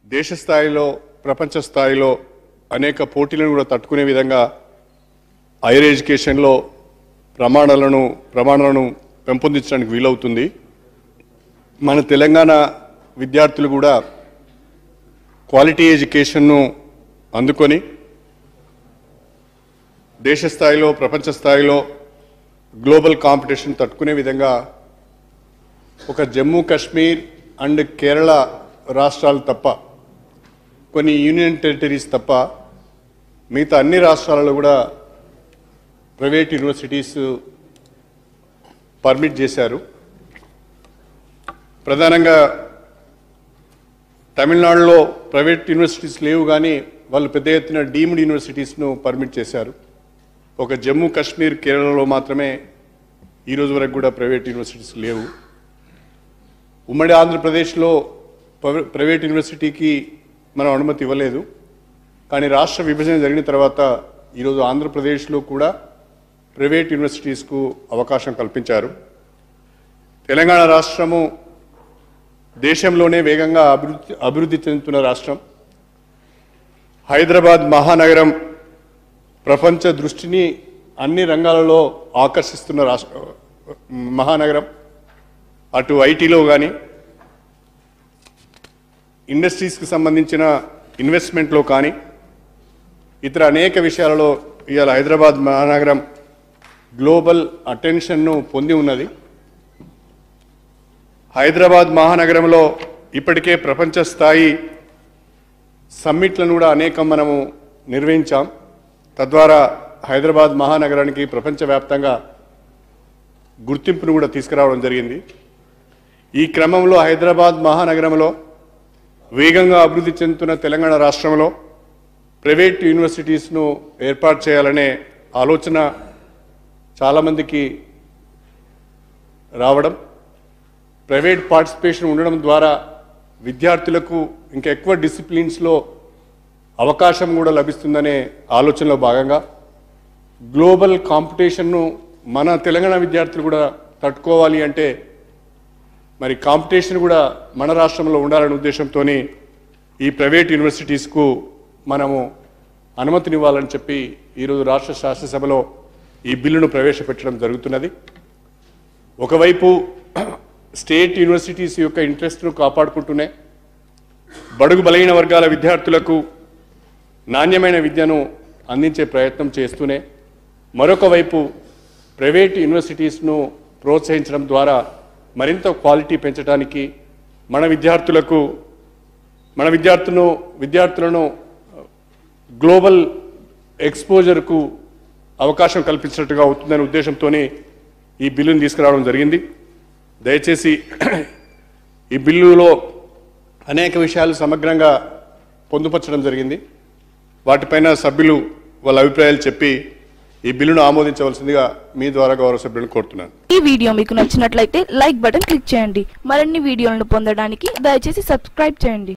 దేశ స్థాయిలో ప్రపంచ స్థాయిలో అనేక పోటీలను కూడా తట్టుకునే విధంగా హైయర్ ఎడ్యుకేషన్లో ప్రమాణాలను ప్రమాణాలను పెంపొందించడానికి వీలవుతుంది మన తెలంగాణ విద్యార్థులు కూడా క్వాలిటీ ఎడ్యుకేషన్ను అందుకొని దేశ స్థాయిలో ప్రపంచ స్థాయిలో గ్లోబల్ కాంపిటీషన్ తట్టుకునే విధంగా ఒక జమ్మూ కాశ్మీర్ అండ్ కేరళ రాష్ట్రాలు తప్ప కొన్ని యూనియన్ టెరిటరీస్ తప్ప మిగతా అన్ని రాష్ట్రాలలో కూడా ప్రైవేట్ యూనివర్సిటీస్ పర్మిట్ చేశారు ప్రధానంగా తమిళనాడులో ప్రైవేట్ యూనివర్సిటీస్ లేవు కానీ వాళ్ళు పెద్ద ఎత్తున డీమ్డ్ యూనివర్సిటీస్ను పర్మిట్ చేశారు ఒక జమ్మూ కాశ్మీర్ కేరళలో మాత్రమే ఈ రోజు వరకు కూడా ప్రైవేట్ యూనివర్సిటీస్ లేవు ఉమ్మడి ఆంధ్రప్రదేశ్లో ప్రైవే- ప్రైవేట్ యూనివర్సిటీకి మనం అనుమతి ఇవ్వలేదు కానీ రాష్ట్ర విభజన జరిగిన తర్వాత ఈరోజు ఆంధ్రప్రదేశ్లో కూడా ప్రైవేట్ యూనివర్సిటీస్కు అవకాశం కల్పించారు తెలంగాణ రాష్ట్రము దేశంలోనే వేగంగా అభివృద్ధి అభివృద్ధి చెందుతున్న రాష్ట్రం హైదరాబాద్ మహానగరం ప్రపంచ దృష్టిని అన్ని రంగాలలో ఆకర్షిస్తున్న రాష్ట్ర మహానగరం అటు ఐటీలో కానీ ఇండస్ట్రీస్కి సంబంధించిన ఇన్వెస్ట్మెంట్లో కానీ ఇతర అనేక విషయాలలో ఇవాళ హైదరాబాద్ మహానగరం గ్లోబల్ అటెన్షన్ను పొంది ఉన్నది హైదరాబాద్ మహానగరంలో ఇప్పటికే ప్రపంచ స్థాయి సమ్మిట్లను కూడా అనేకం మనము నిర్వహించాం తద్వారా హైదరాబాద్ మహానగరానికి ప్రపంచవ్యాప్తంగా గుర్తింపును కూడా తీసుకురావడం జరిగింది ఈ క్రమంలో హైదరాబాద్ మహానగరంలో వేగంగా అభివృద్ధి చెందుతున్న తెలంగాణ రాష్ట్రంలో ప్రైవేట్ యూనివర్సిటీస్ను ఏర్పాటు చేయాలనే ఆలోచన చాలామందికి రావడం ప్రైవేట్ పార్టిసిపేషన్ ఉండడం ద్వారా విద్యార్థులకు ఇంకా ఎక్కువ డిసిప్లిన్స్లో అవకాశం కూడా లభిస్తుందనే ఆలోచనలో భాగంగా గ్లోబల్ కాంపిటీషన్ను మన తెలంగాణ విద్యార్థులు కూడా తట్టుకోవాలి అంటే మరి కాంపిటీషన్ కూడా మన రాష్ట్రంలో ఉండాలనే ఉద్దేశంతో ఈ ప్రైవేట్ యూనివర్సిటీస్కు మనము అనుమతినివ్వాలని చెప్పి ఈరోజు రాష్ట్ర శాసనసభలో ఈ బిల్లును ప్రవేశపెట్టడం జరుగుతున్నది ఒకవైపు స్టేట్ యూనివర్సిటీస్ యొక్క ఇంట్రెస్ట్ను కాపాడుకుంటూనే బడుగు బలహీన వర్గాల విద్యార్థులకు నాణ్యమైన విద్యను అందించే ప్రయత్నం చేస్తూనే మరొక వైపు ప్రైవేట్ యూనివర్సిటీస్ను ప్రోత్సహించడం ద్వారా మరింత క్వాలిటీ పెంచడానికి మన విద్యార్థులకు మన విద్యార్థులను విద్యార్థులను గ్లోబల్ ఎక్స్పోజర్కు అవకాశం కల్పించినట్టుగా అవుతుందనే ఉద్దేశంతోనే ఈ బిల్లును తీసుకురావడం జరిగింది దయచేసి ఈ బిల్లులో అనేక విషయాలు సమగ్రంగా పొందుపరచడం జరిగింది వాటిపైన సభ్యులు వాళ్ళ అభిప్రాయాలు చెప్పి ఈ బిల్లును ఆమోదించవలసిందిగా మీ ద్వారా గౌరవ సభ్యులను కోరుతున్నాను ఈ వీడియో మీకు నచ్చినట్లయితే లైక్ బటన్ క్లిక్ చేయండి మరిన్ని వీడియోలను పొందడానికి దయచేసి సబ్స్క్రైబ్ చేయండి